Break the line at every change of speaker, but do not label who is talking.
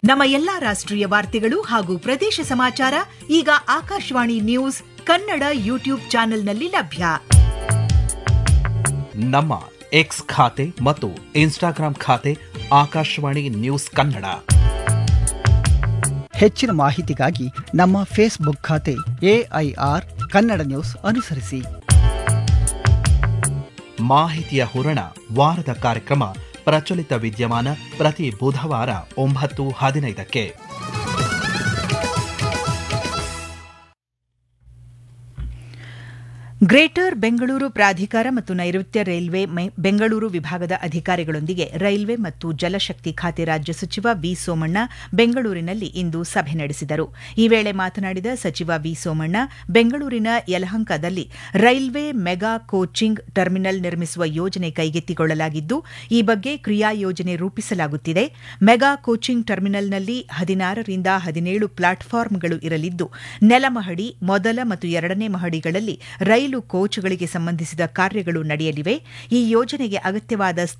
ನಮ್ಮ ಎಲ್ಲಾ ರಾಷ್ಟ್ರೀಯ ವಾರ್ತೆಗಳು ಹಾಗೂ ಪ್ರದೇಶ ಸಮಾಚಾರ ಈಗ ಆಕಾಶವಾಣಿ ನ್ಯೂಸ್ ಕನ್ನಡ ಯೂಟ್ಯೂಬ್ ಚಾನೆಲ್ನಲ್ಲಿ ಲಭ್ಯ
ನಮ್ಮ ಎಕ್ಸ್ ಖಾತೆ ಮತ್ತು ಇನ್ಸ್ಟಾಗ್ರಾಂ ಖಾತೆ ಆಕಾಶವಾಣಿ ನ್ಯೂಸ್ ಕನ್ನಡ
ಹೆಚ್ಚಿನ ಮಾಹಿತಿಗಾಗಿ ನಮ್ಮ ಫೇಸ್ಬುಕ್ ಖಾತೆ ಎಐಆರ್ ಕನ್ನಡ ನ್ಯೂಸ್ ಅನುಸರಿಸಿ
ಮಾಹಿತಿಯ ಹೂರಣ ವಾರದ ಕಾರ್ಯಕ್ರಮ ಪ್ರಚಲಿತ ವಿದ್ಯಮಾನ ಪ್ರತಿ ಬುಧವಾರ ಒಂಬತ್ತು ಹದಿನೈದಕ್ಕೆ
ಗ್ರೇಟರ್ ಬೆಂಗಳೂರು ಪ್ರಾಧಿಕಾರ ಮತ್ತು ನೈಋತ್ಯ ರೈಲ್ವೆ ಮೆ- ಬೆಂಗಳೂರು ವಿಭಾಗದ ಅಧಿಕಾರಿಗಳೊಂದಿಗೆ ರೈಲ್ವೆ ಮತ್ತು ಜಲಶಕ್ತಿ ಖಾತೆ ರಾಜ್ಯ ಸಚಿವ ವಿ ಸೋಮಣ್ಣ ಬೆಂಗಳೂರಿನಲ್ಲಿ ಇಂದು ಸಭೆ ನಡೆಸಿದರು ಈ ವೇಳೆ ಮಾತನಾಡಿದ ಸಚಿವ ವಿ ಸೋಮಣ್ಣ ಬೆಂಗಳೂರಿನ ಯಲಹಂಕದಲ್ಲಿ ರೈಲ್ವೆ ಮೆಗಾ ಕೋಚಿಂಗ್ ಟರ್ಮಿನಲ್ ನಿರ್ಮಿಸುವ ಯೋಜನೆ ಕೈಗೆತ್ತಿಕೊಳ್ಳಲಾಗಿದ್ದು ಈ ಬಗ್ಗೆ ಕ್ರಿಯಾ ಯೋಜನೆ ರೂಪಿಸಲಾಗುತ್ತಿದೆ ಮೆಗಾ ಕೋಚಿಂಗ್ ಟರ್ಮಿನಲ್ನಲ್ಲಿ ಹದಿನಾರರಿಂದ ಹದಿನೇಳು ಪ್ಲಾಟ್ಫಾರ್ಮ್ಗಳು ಇರಲಿದ್ದು ನೆಲಮಹಡಿ ಮೊದಲ ಮತ್ತು ಎರಡನೇ ಮಹಡಿಗಳಲ್ಲಿ ರೈಲು ಕೋಚ್ಗಳಿಗೆ ಸಂಬಂಧಿಸಿದ ಕಾರ್ಯಗಳು ನಡೆಯಲಿವೆ ಈ ಯೋಜನೆಗೆ ಅಗತ್ಯವಾದ